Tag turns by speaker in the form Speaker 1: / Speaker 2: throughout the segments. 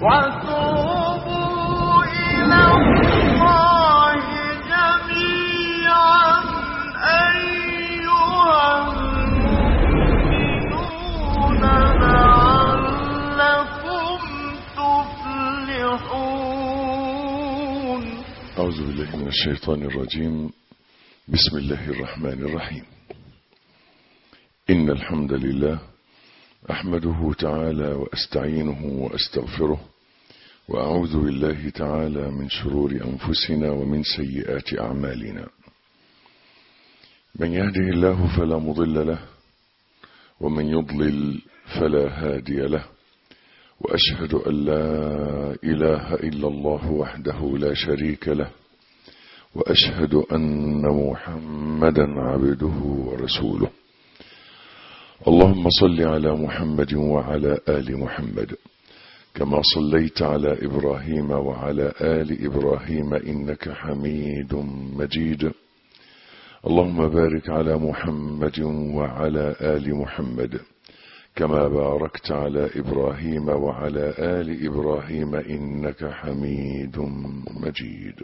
Speaker 1: وتوبوا إلى الله جميعا أيها المؤمنون لعلكم تفلحون
Speaker 2: أعوذ بالله من الشيطان الرجيم بسم الله الرحمن الرحيم إن الحمد لله أحمده تعالى وأستعينه وأستغفره وأعوذ بالله تعالى من شرور أنفسنا ومن سيئات أعمالنا من يهده الله فلا مضل له ومن يضلل فلا هادي له وأشهد أن لا إله إلا الله وحده لا شريك له وأشهد أن محمدا عبده ورسوله اللهم صل على محمد وعلى آل محمد كما صليت على إبراهيم وعلى آل إبراهيم إنك حميد مجيد اللهم بارك على محمد وعلى آل محمد كما باركت على إبراهيم وعلى آل إبراهيم إنك حميد مجيد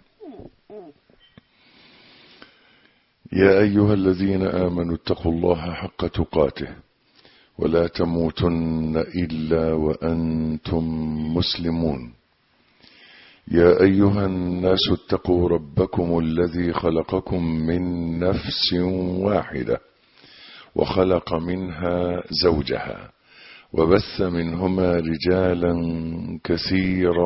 Speaker 2: يا أيها الذين آمنوا اتقوا الله حق تقاته ولا تموتن إلا وأنتم مسلمون يا أيها الناس اتقوا ربكم الذي خلقكم من نفس واحدة وخلق منها زوجها وبث منهما رجالا كثيرا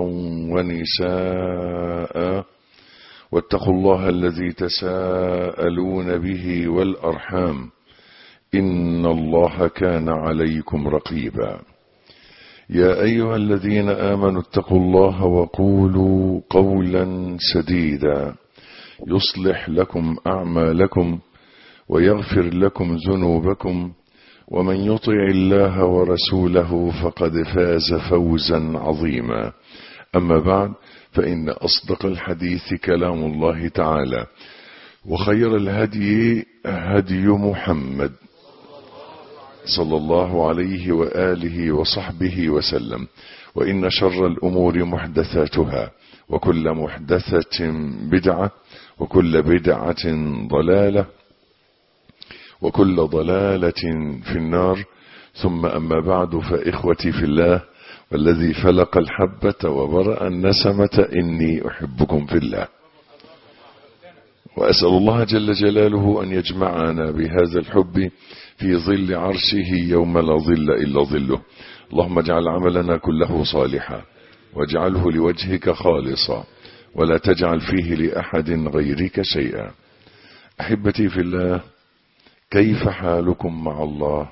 Speaker 2: ونساء واتقوا الله الذي تساءلون به والأرحام إن الله كان عليكم رقيبا يا أيها الذين آمنوا اتقوا الله وقولوا قولا سديدا يصلح لكم أعمالكم ويغفر لكم ذنوبكم ومن يطع الله ورسوله فقد فاز فوزا عظيما أما بعد فإن أصدق الحديث كلام الله تعالى وخير الهدي هدي محمد صلى الله عليه وآله وصحبه وسلم وإن شر الأمور محدثاتها وكل محدثة بدعة وكل بدعة ضلالة وكل ضلالة في النار ثم أما بعد فإخوتي في الله والذي فلق الحبة وبرأ النسمة إني أحبكم في الله وأسأل الله جل جلاله أن يجمعنا بهذا الحب في ظل عرشه يوم لا ظل إلا ظله اللهم اجعل عملنا كله صالحا واجعله لوجهك خالصا ولا تجعل فيه لأحد غيرك شيئا أحبتي في الله كيف حالكم مع الله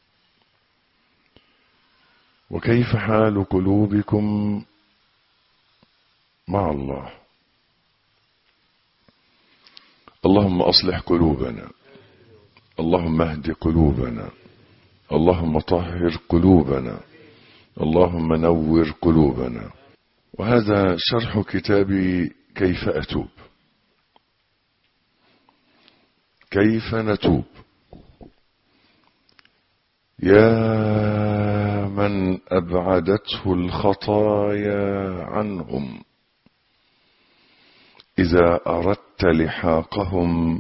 Speaker 2: وكيف حال قلوبكم مع الله اللهم أصلح قلوبنا اللهم اهد قلوبنا اللهم طهر قلوبنا اللهم نور قلوبنا وهذا شرح كتاب كيف أتوب كيف نتوب يا من أبعدته الخطايا عنهم إذا أردت لحاقهم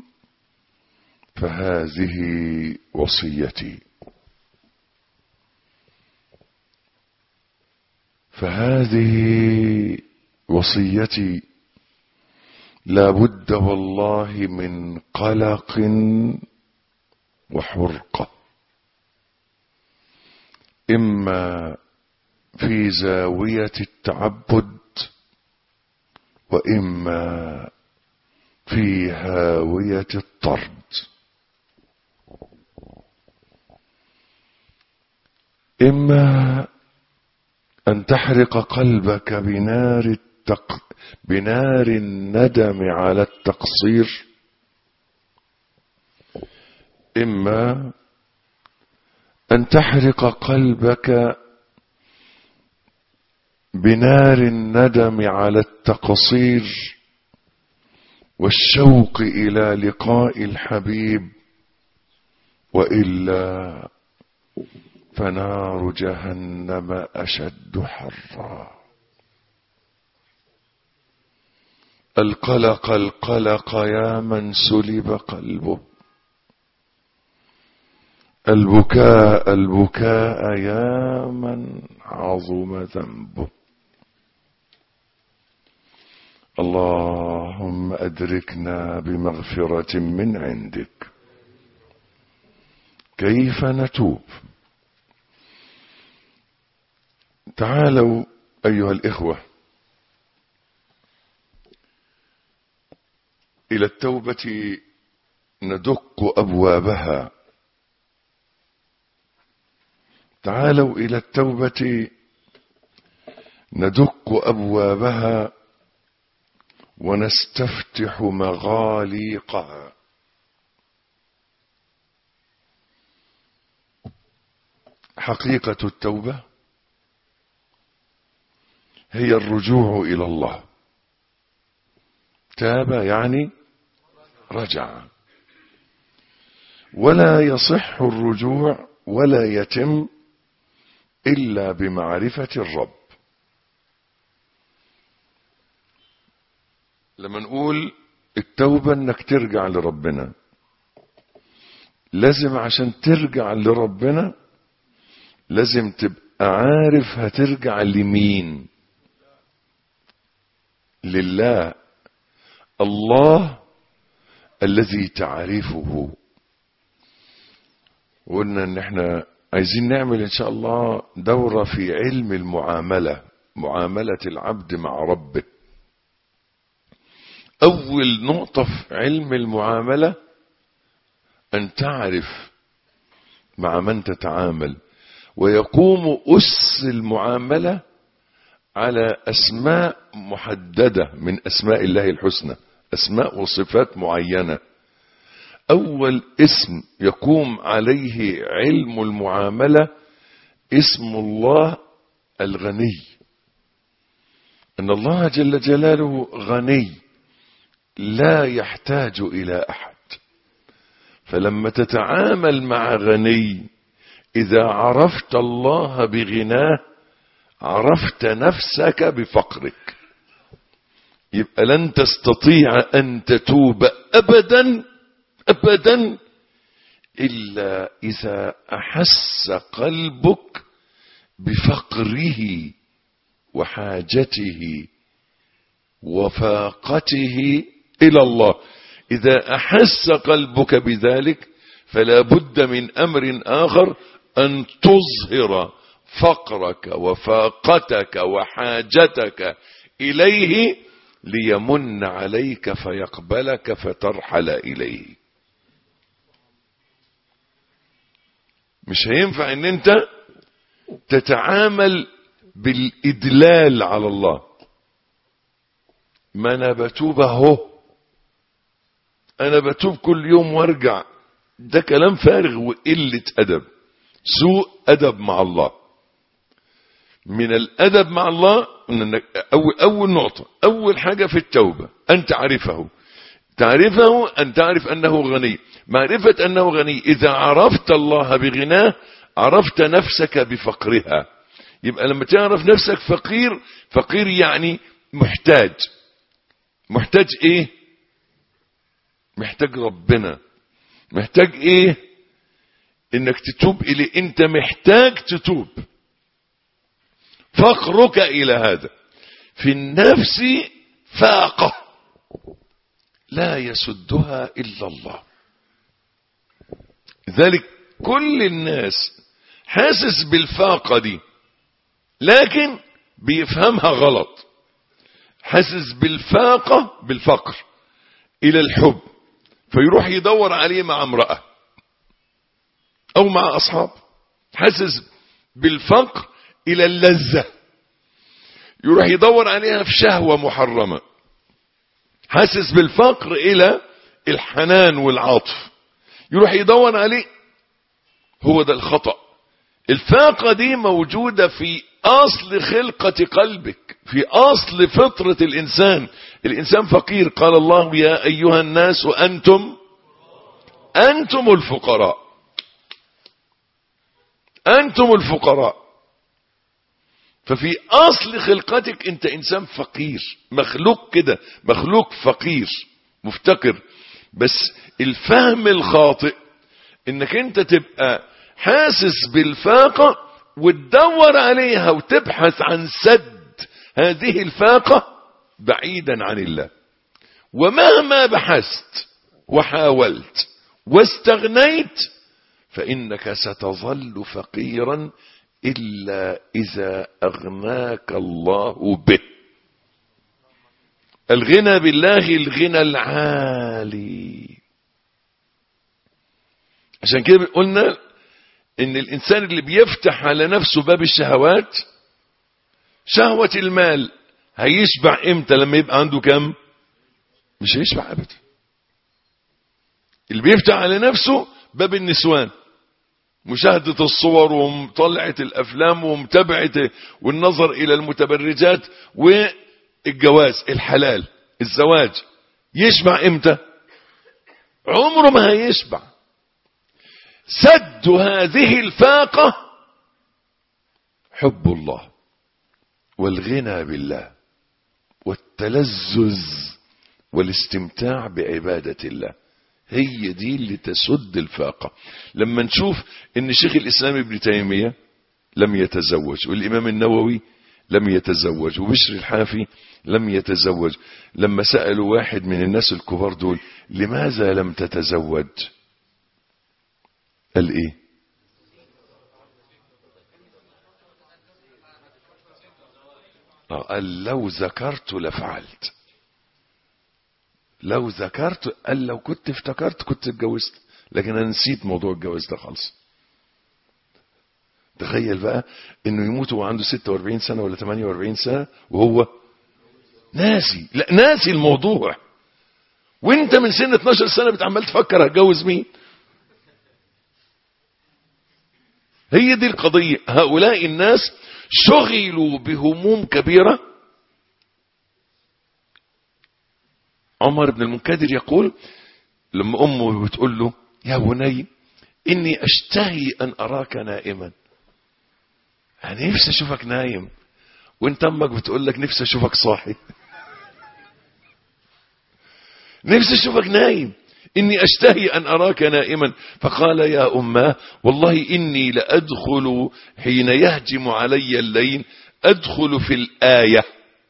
Speaker 2: فهذه وصيتي فهذه وصيتي لا بد والله من قلق وحرقة إما في زاوية التعبد وإما في هاوية الطرد إما أن تحرق قلبك بنار التق... بنار الندم على التقصير إما أن تحرق قلبك بنار الندم على التقصير والشوق إلى لقاء الحبيب وإلا فنار جهنم أشد حرا القلق القلق يا من سلب قلبه البكاء البكاء يا من عظم ذنبه اللهم أدركنا بمغفرة من عندك كيف نتوب تعالوا أيها الإخوة إلى التوبة ندق أبوابها تعالوا إلى التوبة ندق أبوابها ونستفتح مغاليقها حقيقة التوبة هي الرجوع إلى الله تاب يعني رجع ولا يصح الرجوع ولا يتم إلا بمعرفة الرب لما نقول التوبة انك ترجع لربنا لازم عشان ترجع لربنا لازم تبقى عارف هترجع لمين لله الله الذي تعرفه قلنا ان احنا عايزين نعمل ان شاء الله دورة في علم المعاملة معاملة العبد مع ربه اول نقطة في علم المعاملة ان تعرف مع من تتعامل ويقوم اس المعاملة على اسماء محددة من اسماء الله الحسنى اسماء وصفات معينة اول اسم يقوم عليه علم المعاملة اسم الله الغني ان الله جل جلاله غني لا يحتاج الى احد فلما تتعامل مع غني اذا عرفت الله بغناه عرفت نفسك بفقرك يبقى لن تستطيع ان تتوب ابدا ابدا الا اذا احس قلبك بفقره وحاجته وفاقته الى الله اذا احس قلبك بذلك فلا بد من امر اخر ان تظهر فقرك وفاقتك وحاجتك اليه ليمن عليك فيقبلك فترحل اليه مش هينفع ان انت تتعامل بالادلال على الله ما انا بتوب اهو انا بتوب كل يوم وارجع ده كلام فارغ وقلة ادب سوء ادب مع الله من الادب مع الله انك اول اول نقطه اول حاجه في التوبه ان تعرفه تعرفه ان تعرف انه غني معرفه انه غني اذا عرفت الله بغناه عرفت نفسك بفقرها يبقى لما تعرف نفسك فقير فقير يعني محتاج محتاج ايه محتاج ربنا محتاج ايه انك تتوب اليه انت محتاج تتوب فقرك الى هذا في النفس فاقة لا يسدها الا الله ذلك كل الناس حاسس بالفاقة دي لكن بيفهمها غلط حاسس بالفاقة بالفقر الى الحب فيروح يدور عليه مع امرأة او مع اصحاب حاسس بالفقر الى اللذة يروح يدور عليها في شهوة محرمة حاسس بالفقر الى الحنان والعاطف يروح يدور عليه هو ده الخطأ الفاقة دي موجودة في اصل خلقة قلبك في اصل فطرة الانسان الانسان فقير قال الله يا ايها الناس انتم انتم الفقراء أنتم الفقراء ففي أصل خلقتك أنت إنسان فقير مخلوق كده مخلوق فقير مفتقر بس الفهم الخاطئ انك انت تبقى حاسس بالفاقة وتدور عليها وتبحث عن سد هذه الفاقة بعيدا عن الله ومهما بحثت وحاولت واستغنيت فإنك ستظل فقيرا إلا إذا أغناك الله به الغنى بالله الغنى العالي عشان كده قلنا ان الانسان اللي بيفتح على نفسه باب الشهوات شهوة المال هيشبع امتى لما يبقى عنده كم مش هيشبع ابدا اللي بيفتح على نفسه باب النسوان مشاهدة الصور ومطلعة الافلام ومتابعة والنظر الى المتبرجات والجواز الحلال الزواج يشبع امتى عمره ما هيشبع سد هذه الفاقة حب الله والغنى بالله والتلذذ والاستمتاع بعبادة الله هي دي اللي تسد الفاقة لما نشوف ان شيخ الاسلام ابن تيمية لم يتزوج والامام النووي لم يتزوج وبشر الحافي لم يتزوج لما سألوا واحد من الناس الكبار دول لماذا لم تتزوج قال ايه آه، قال لو ذكرت لفعلت لو ذكرت قال لو كنت افتكرت كنت اتجوزت لكن انا نسيت موضوع الجواز ده خالص تخيل بقى انه يموت وهو عنده 46 سنه ولا 48 سنه وهو ناسي لا ناسي الموضوع وانت من سن 12 سنه بتعمل تفكر هتجوز مين هي دي القضية هؤلاء الناس شغلوا بهموم كبيرة عمر بن المنكدر يقول لما أمه بتقول له يا بني إني أشتهي أن أراك نائما أنا نفسي أشوفك نايم وانت أمك بتقول لك نفسي أشوفك صاحي نفسي أشوفك نايم إني أشتهي أن أراك نائما فقال يا أماه والله إني لأدخل حين يهجم علي الليل أدخل في الآية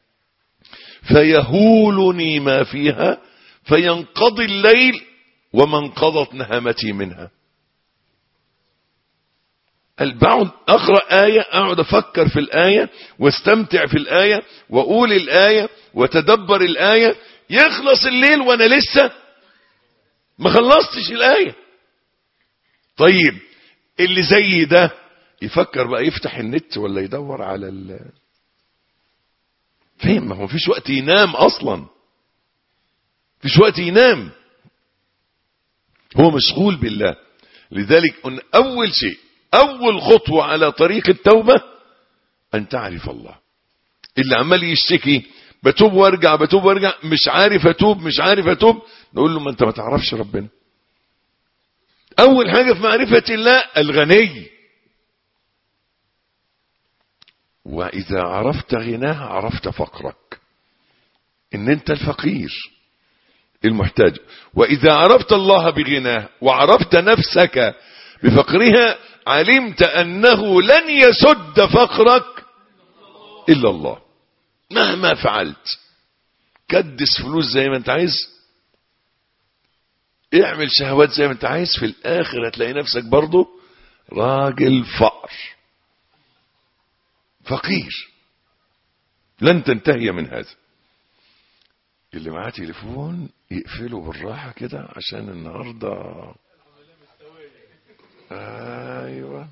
Speaker 2: فيهولني ما فيها فينقضي الليل وما انقضت نهمتي منها قال بقعد أقرأ آية أقعد أفكر في الآية واستمتع في الآية وأقول الآية وتدبر الآية يخلص الليل وأنا لسه ما خلصتش الآية طيب اللي زي ده يفكر بقى يفتح النت ولا يدور على ال فين ما هو مفيش وقت ينام اصلا مفيش وقت ينام هو مشغول بالله لذلك قلنا اول شيء اول خطوة على طريق التوبة ان تعرف الله اللي عمال يشتكي بتوب وارجع بتوب وارجع مش عارف اتوب مش عارف اتوب نقول له ما انت ما تعرفش ربنا اول حاجة في معرفة الله الغني واذا عرفت غناه عرفت فقرك ان انت الفقير المحتاج واذا عرفت الله بغناه وعرفت نفسك بفقرها علمت انه لن يسد فقرك الا الله مهما فعلت كدس فلوس زي ما انت عايز اعمل شهوات زي ما انت عايز في الاخر هتلاقي نفسك برضه راجل فقر فقير لن تنتهي من هذا اللي معاه تليفون يقفله بالراحة كده عشان النهاردة ايوه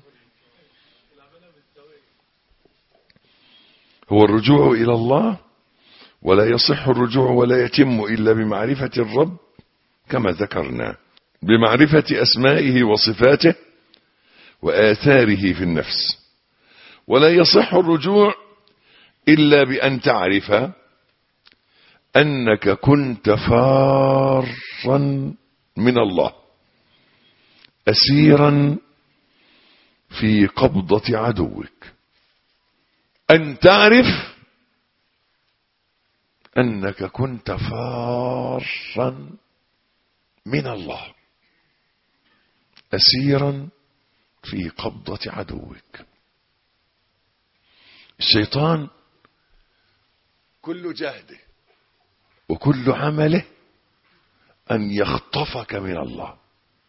Speaker 2: هو الرجوع الى الله ولا يصح الرجوع ولا يتم الا بمعرفة الرب كما ذكرنا بمعرفة اسمائه وصفاته واثاره في النفس ولا يصح الرجوع الا بان تعرف انك كنت فارا من الله اسيرا في قبضة عدوك أن تعرف أنك كنت فارا من الله أسيرا في قبضة عدوك الشيطان كل جهده وكل عمله أن يخطفك من الله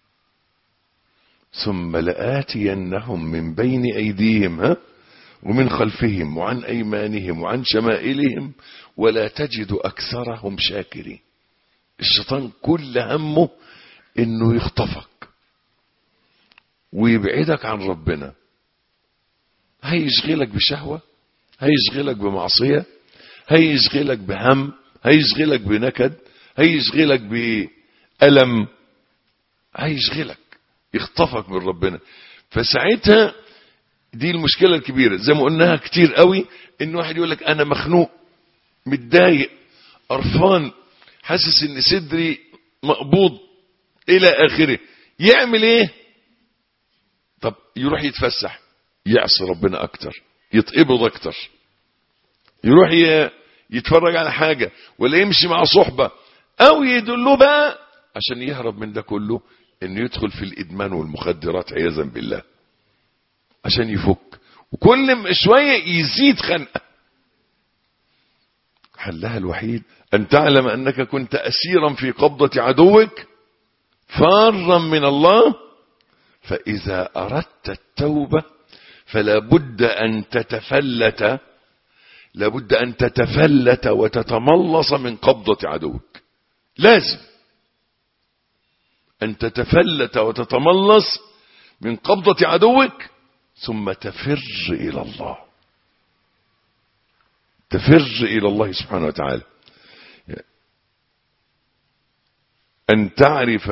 Speaker 2: ثم لآتينهم من بين أيديهم ها ومن خلفهم وعن أيمانهم وعن شمائلهم ولا تجد أكثرهم شاكرين الشيطان كل همه إنه يخطفك ويبعدك عن ربنا هيشغلك بشهوة هيشغلك بمعصية هيشغلك بهم هيشغلك بنكد هيشغلك بألم هيشغلك يخطفك من ربنا فساعتها دي المشكلة الكبيرة زي ما قلناها كتير قوي ان واحد يقول لك انا مخنوق متضايق قرفان حاسس ان صدري مقبوض الى اخره يعمل ايه طب يروح يتفسح يعصي ربنا اكتر يتقبض اكتر يروح ي- يتفرج على حاجة ولا يمشي مع صحبة او يدله بقى عشان يهرب من ده كله انه يدخل في الادمان والمخدرات عياذا بالله عشان يفك وكل م- شوية يزيد خنقة حلها الوحيد أن تعلم أنك كنت أسيرا في قبضة عدوك فارا من الله فإذا أردت التوبة فلا بد أن تتفلت لابد أن تتفلت وتتملص من قبضة عدوك لازم أن تتفلت وتتملص من قبضة عدوك ثم تفر إلى الله تفر إلى الله سبحانه وتعالى أن تعرف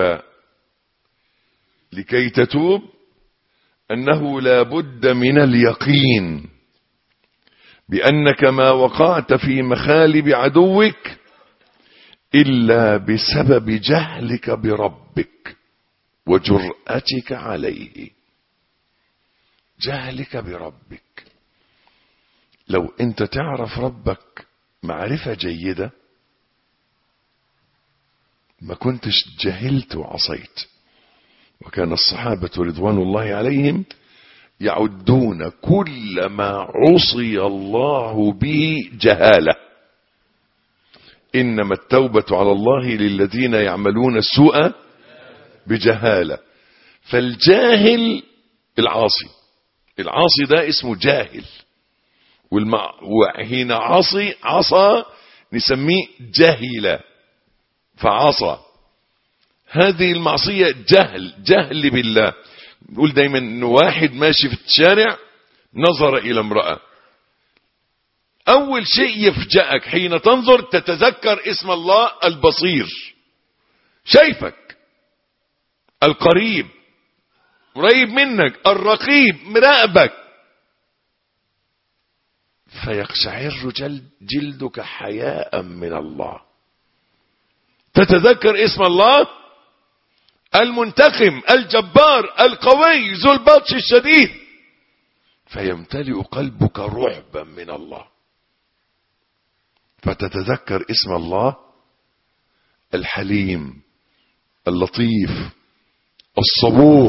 Speaker 2: لكي تتوب أنه لا بد من اليقين بأنك ما وقعت في مخالب عدوك إلا بسبب جهلك بربك وجرأتك عليه جهلك بربك لو انت تعرف ربك معرفة جيدة ما كنتش جهلت وعصيت وكان الصحابة رضوان الله عليهم يعدون كل ما عصي الله به جهالة إنما التوبة على الله للذين يعملون السوء بجهالة فالجاهل العاصي العاصي ده اسمه جاهل والمع... وحين عصي عصى نسميه جهل فعصى هذه المعصية جهل جهل بالله نقول دايما ان واحد ماشي في الشارع نظر الى امرأة اول شيء يفجأك حين تنظر تتذكر اسم الله البصير شايفك القريب قريب منك الرقيب مراقبك فيقشعر جلد جلدك حياء من الله تتذكر اسم الله المنتقم الجبار القوي ذو البطش الشديد فيمتلئ قلبك رعبا من الله فتتذكر اسم الله الحليم اللطيف الصبور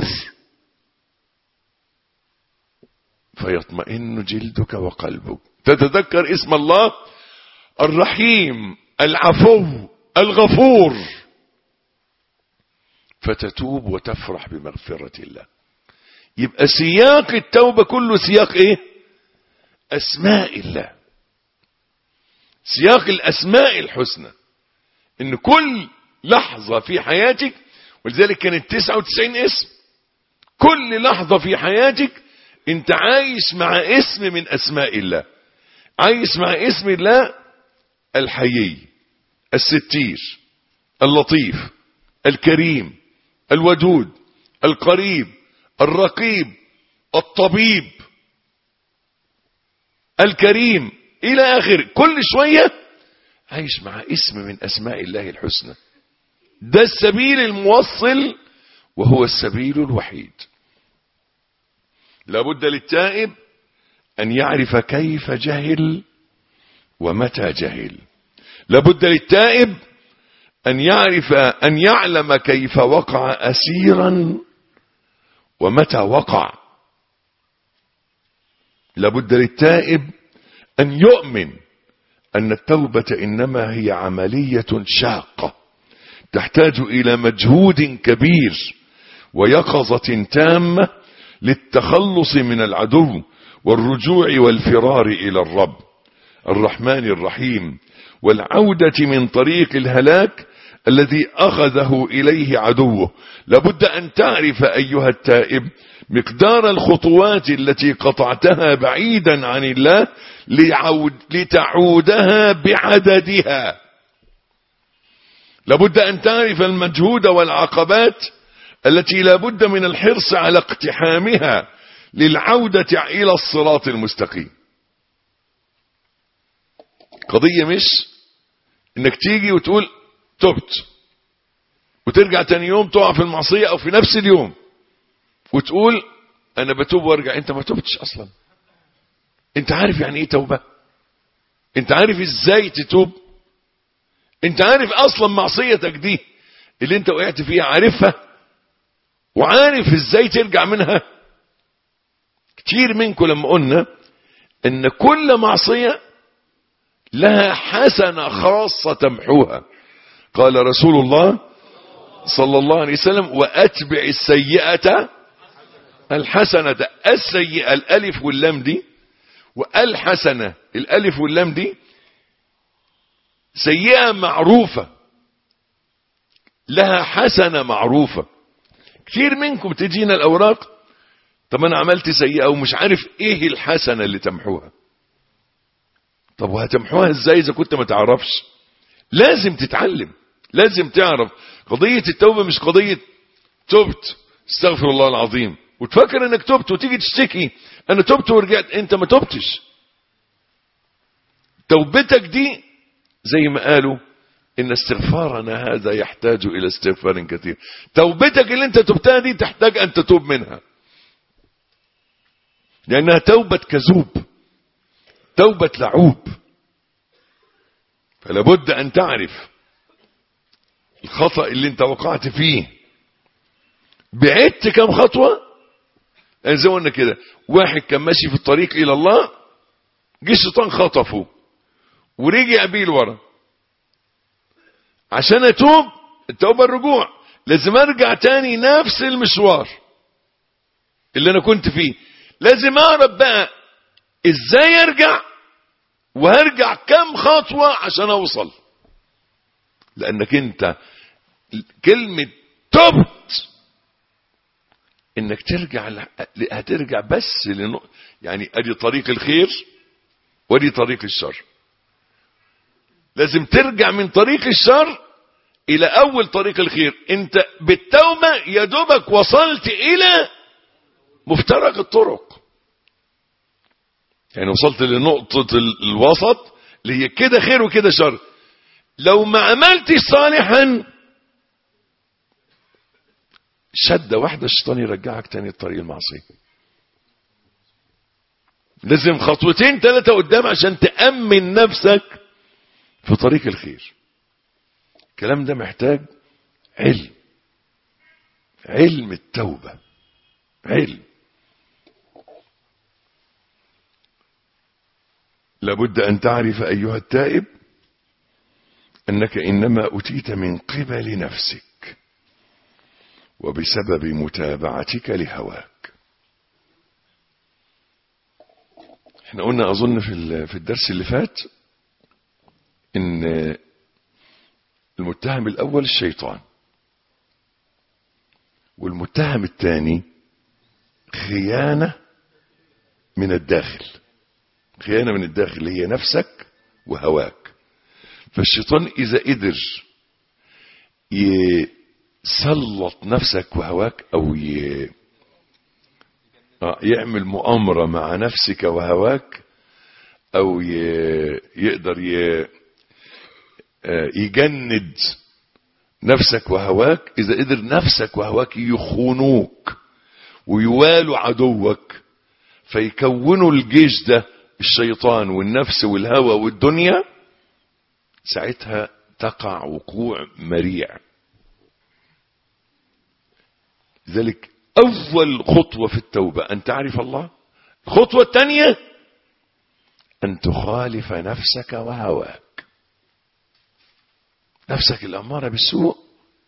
Speaker 2: فيطمئن جلدك وقلبك تتذكر اسم الله الرحيم العفو الغفور فتتوب وتفرح بمغفرة الله يبقى سياق التوبة كله سياق ايه اسماء الله سياق الاسماء الحسنى ان كل لحظة في حياتك ولذلك كانت 99 اسم كل لحظة في حياتك انت عايش مع اسم من اسماء الله عايش مع اسم الله الحيي الستير اللطيف الكريم الودود القريب الرقيب الطبيب الكريم الى اخر كل شوية عايش مع اسم من اسماء الله الحسنى ده السبيل الموصل وهو السبيل الوحيد لابد للتائب أن يعرف كيف جهل ومتى جهل لابد للتائب أن يعرف أن يعلم كيف وقع أسيرا ومتى وقع لابد للتائب أن يؤمن أن التوبة إنما هي عملية شاقة تحتاج إلى مجهود كبير ويقظة تامة للتخلص من العدو والرجوع والفرار إلى الرب الرحمن الرحيم والعودة من طريق الهلاك الذي أخذه إليه عدوه لابد أن تعرف أيها التائب مقدار الخطوات التي قطعتها بعيدا عن الله لعود لتعودها بعددها لابد أن تعرف المجهود والعقبات التي لابد من الحرص على اقتحامها للعودة إلى الصراط المستقيم قضية مش انك تيجي وتقول تبت وترجع تاني يوم تقع في المعصية او في نفس اليوم وتقول انا بتوب وارجع انت ما تبتش اصلا انت عارف يعني ايه توبة انت عارف ازاي تتوب انت عارف اصلا معصيتك دي اللي انت وقعت فيها عارفها وعارف ازاي ترجع منها كتير منكم لما قلنا ان كل معصية لها حسنة خاصة تمحوها قال رسول الله صلى الله عليه وسلم وأتبع السيئة الحسنة السيئة الألف واللام دي والحسنة الألف واللام دي سيئة معروفة لها حسنة معروفة كتير منكم تجينا الأوراق طب أنا عملت سيئة ومش عارف إيه الحسنة اللي تمحوها طب وهتمحوها ازاي اذا كنت ما تعرفش لازم تتعلم لازم تعرف قضية التوبة مش قضية تبت استغفر الله العظيم وتفكر انك تبت وتيجي تشتكي انا تبت ورجعت انت ما تبتش توبتك دي زي ما قالوا ان استغفارنا هذا يحتاج الى استغفار كثير توبتك اللي انت تبتها دي تحتاج ان تتوب منها لانها توبة كذوب توبة لعوب فلا بد أن تعرف الخطأ اللي انت وقعت فيه بعدت كم خطوة يعني زي ما قلنا كده واحد كان ماشي في الطريق إلى الله جه الشيطان خطفه ورجع بيه لورا عشان اتوب التوبة الرجوع لازم ارجع تاني نفس المشوار اللي انا كنت فيه لازم اعرف بقى ازاي ارجع وهرجع كم خطوة عشان اوصل لانك انت كلمة تبت انك ترجع ل... هترجع بس لنق... يعني ادي طريق الخير ودي طريق الشر لازم ترجع من طريق الشر الى اول طريق الخير انت بالتوبة يا دوبك وصلت الى مفترق الطرق يعني وصلت لنقطة الوسط اللي هي كده خير وكده شر لو ما عملتش صالحا شدة واحدة الشيطان يرجعك تاني الطريق المعصية لازم خطوتين ثلاثة قدام عشان تأمن نفسك في طريق الخير الكلام ده محتاج علم علم التوبة علم لابد أن تعرف أيها التائب أنك إنما أتيت من قبل نفسك وبسبب متابعتك لهواك احنا قلنا أظن في في الدرس اللي فات إن المتهم الأول الشيطان والمتهم الثاني خيانة من الداخل خيانة من الداخل هي نفسك وهواك فالشيطان إذا قدر يسلط نفسك وهواك أو ي... يعمل مؤامرة مع نفسك وهواك أو ي... يقدر ي... يجند نفسك وهواك إذا قدر نفسك وهواك يخونوك ويوالوا عدوك فيكونوا الجيش ده الشيطان والنفس والهوى والدنيا ساعتها تقع وقوع مريع لذلك أول خطوة في التوبة أن تعرف الله الخطوة الثانية أن تخالف نفسك وهواك نفسك الأمارة بالسوء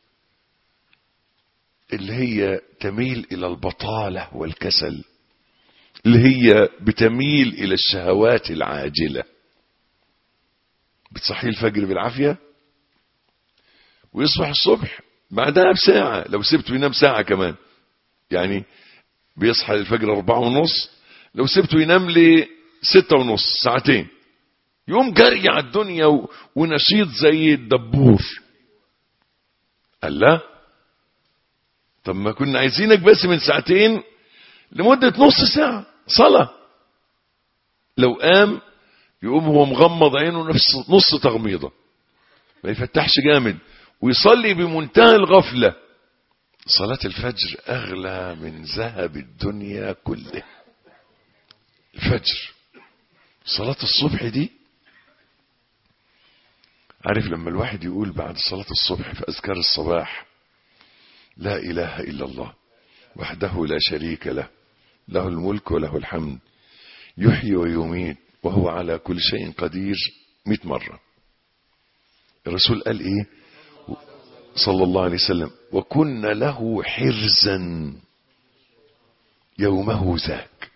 Speaker 2: اللي هي تميل إلى البطالة والكسل اللي هي بتميل إلى الشهوات العاجلة بتصحي الفجر بالعافية ويصبح الصبح بعدها بساعة لو سبته ينام ساعة كمان يعني بيصحى الفجر أربعة ونص لو سبته ينام لي ستة ونص ساعتين يوم جري على الدنيا و... ونشيط زي الدبور قال لا طب ما كنا عايزينك بس من ساعتين لمدة نص ساعة صلاة لو قام يقوم هو مغمض عينه نفس نص تغميضة ما يفتحش جامد ويصلي بمنتهى الغفلة صلاة الفجر أغلى من ذهب الدنيا كله الفجر صلاة الصبح دي عارف لما الواحد يقول بعد صلاة الصبح في أذكار الصباح لا إله إلا الله وحده لا شريك له له الملك وله الحمد يحيي ويميت وهو على كل شيء قدير مئة مرة الرسول قال إيه صلى الله عليه وسلم وكن له حرزا يومه ذاك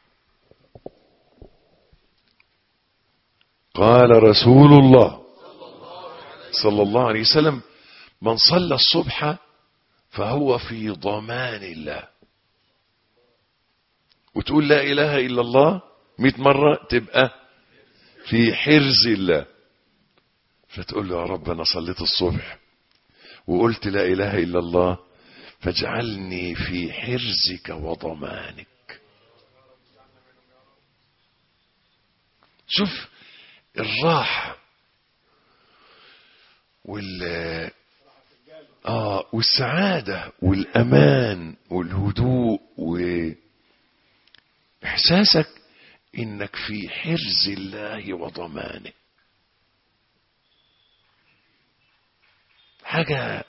Speaker 2: قال رسول الله صلى الله عليه وسلم من صلى الصبح فهو في ضمان الله وتقول لا إله إلا الله مئة مرة تبقى في حرز الله فتقول له يا رب أنا صليت الصبح وقلت لا إله إلا الله فاجعلني في حرزك وضمانك شوف الراحة وال آه والسعادة والأمان والهدوء وإحساسك إنك في حرز الله وضمانه حاجة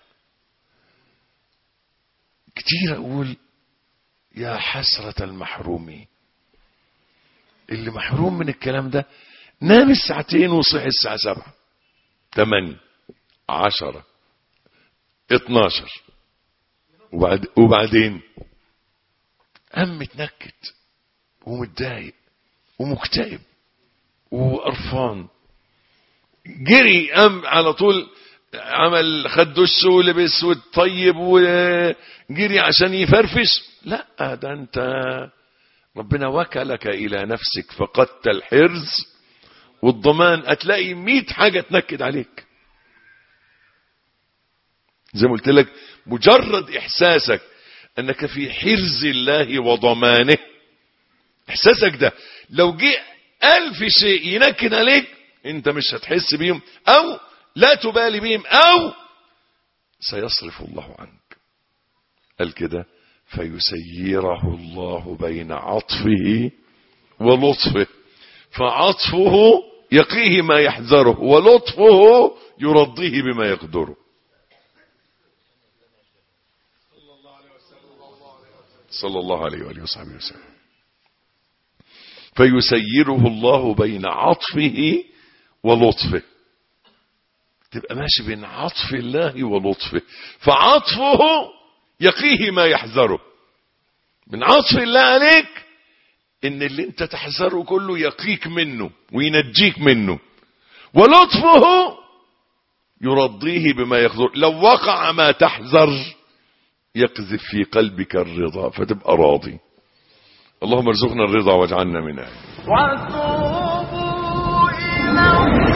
Speaker 2: كتير أقول يا حسرة المحرومين اللي محروم من الكلام ده نام الساعتين وصحي الساعة سبعة تمانية عشرة اتناشر وبعد وبعدين قام متنكد ومتضايق ومكتئب وقرفان جري قام على طول عمل خد دش ولبس وطيب وجري عشان يفرفش لا ده انت ربنا وكلك الى نفسك فقدت الحرز والضمان هتلاقي مئة حاجة تنكد عليك زي ما قلت لك مجرد احساسك انك في حرز الله وضمانه احساسك ده لو جه الف شيء ينكد عليك انت مش هتحس بيهم او لا تبالي بهم او سيصرف الله عنك قال كده فيسيره الله بين عطفه ولطفه فعطفه يقيه ما يحذره ولطفه يرضيه بما يقدره صلى الله عليه وآله وصحبه وسلم فيسيره الله بين عطفه ولطفه تبقى ماشي بين عطف الله ولطفه فعطفه يقيه ما يحذره من عطف الله عليك ان اللي انت تحذره كله يقيك منه وينجيك منه ولطفه يرضيه بما يقدر لو وقع ما تحذر يقذف في قلبك الرضا فتبقى راضي اللهم ارزقنا الرضا واجعلنا من اهله
Speaker 1: وتوبوا إلى الله